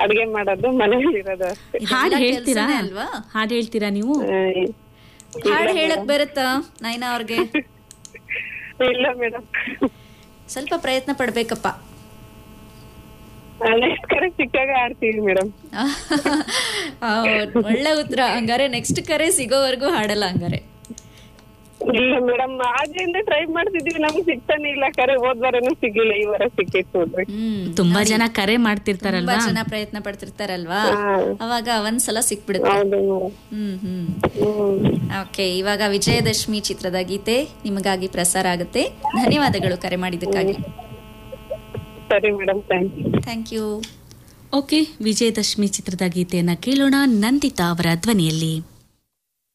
ಅಡ್ಗೆ ಮಾಡೋದು ಮನೇಲಿ ಇರೋದು ಅಷ್ಟೇ ಹಾಡು ಇದೆಲ್ಲ ಹೇಳ್ತೀರಾ ಕೆಲ್ಸನೇ ಅಲ್ವಾ? ಹಾಡು ಹೇಳ್ತೀರಾ ನೀವು ಆ, ಹಾಡು ಹೇಳಕ್ ಬರುತ್ತಾ ನೈನಾ ಅವ್ರಿಗೆ ಇಲ್ಲ ಮೇಡಮ್ ಸ್ವಲ್ಪ ಪ್ರಯತ್ನ ಪಡ್ಬೇಕಪ್ಪ ನೆಕ್ಸ್ಟ್ ಕರೆ ಸಿಕ್ಕಾಗ ಆಡ್ತೀವಿ ಮೇಡಮ್ ಆ, ಒಳ್ಳೆ ಉತ್ತರ ಹಂಗಾರೆ ನೆಕ್ಸ್ಟ್ ಕರೆ ಸಿಗೋವರೆಗೂ ಹಾಡಲ್ಲ ಹಂಗಾರೆ ಇಲ್ಲ ಮೇಡಮ್ ಆಗ್ಲಿಂದ ಟ್ರೈ ಮಾಡ್ತಿದೀವಿ ನಮ್ಗೆ ಸಿಗ್ತಾನೆ ಇಲ್ಲ ಕರೆ ಹೋದ್ ವಾರನೂ ಸಿಗ್ಲಿಲ್ಲ ಈ ವಾರ ಸಿಕ್ಕಿತ್ತು ನೋಡ್ರಿ ಹ್ಮ್ ತುಂಬಾ ಜನ ಕರೆ ತುಂಬಾ ಮಾಡ್ತಿರ್ತಾರಲ್ವಾ ಜನ ಪ್ರಯತ್ನ ಪಡ್ತಿರ್ತಾರಲ್ವಾ ಹಾ. ಅವಾಗ ಒಂದ್ಸಲ ಸಿಕ್ಬಿಡುತ್ತೆ ಹೌದು ಮೇಡಮ್ ಹ್ಮ್ ಹ್ಮ್ ಹ್ಮ್ ಓಕೆ ಇವಾಗ ವಿಜಯದಶಮಿ ಚಿತ್ರದ ಗೀತೆ ನಿಮಗಾಗಿ ಪ್ರಸಾರ ಆಗುತ್ತೆ ಧನ್ಯವಾದಗಳು ಕರೆ ಮಾಡಿದ್ದಕ್ಕಾಗಿ ಸರಿ madam thank you thank you okay Vijayadashami ಚಿತ್ರದ ಗೀತೆಯನ್ನ ಕೇಳೋಣ ನಂದಿತಾ ಅವರ ಧ್ವನಿಯಲ್ಲಿ